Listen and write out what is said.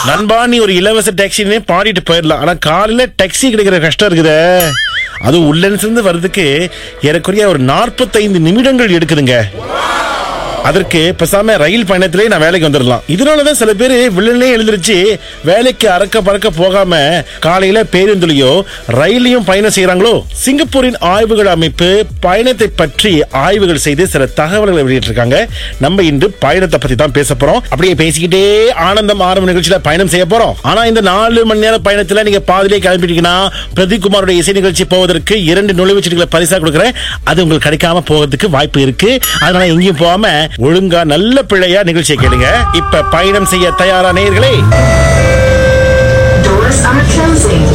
நண்பா நீ ஒரு இலவச டாக்ஸின்னு பாடிட்டு போயிடலாம் ஆனா காலையில டாக்ஸி கிடைக்கிற கஷ்டம் இருக்குதே அது உள்ளன்ஸ் வர்றதுக்கு ஏறக்குறைய ஒரு 45 நிமிடங்கள் எடுக்குதுங்க அதற்கு பேசாம ரயில் பயணத்திலே நான் வேலைக்கு வந்துடலாம் இதனாலதான் சில பேர் வில்லனே எழுந்திருச்சு வேலைக்கு அறக்க பறக்க போகாம காலையில பேருந்துலயோ ரயிலையும் பயணம் செய்யறாங்களோ சிங்கப்பூரின் ஆய்வுகள் அமைப்பு பயணத்தை பற்றி ஆய்வுகள் செய்து சில தகவல்களை வெளியிட்டிருக்காங்க நம்ம இன்று பயணத்தை பத்தி தான் பேச போறோம் அப்படியே பேசிக்கிட்டே ஆனந்தம் ஆரம்ப நிகழ்ச்சியில பயணம் செய்ய போறோம் ஆனா இந்த நாலு மணி நேர பயணத்துல நீங்க பாதிலே கிளம்பிட்டீங்கன்னா பிரதீப் குமாரோட இசை நிகழ்ச்சி போவதற்கு இரண்டு நுழைவுச்சீட்டுகளை பரிசா கொடுக்குறேன் அது உங்களுக்கு கிடைக்காம போகிறதுக்கு வாய்ப்பு இருக்கு அதனால எங்கேயும் போகாம ஒழுங்கா நல்ல பிள்ளையா நிகழ்ச்சியை கேளுங்க இப்ப பயணம் செய்ய தயாரா நேயர்களே Doors are closing.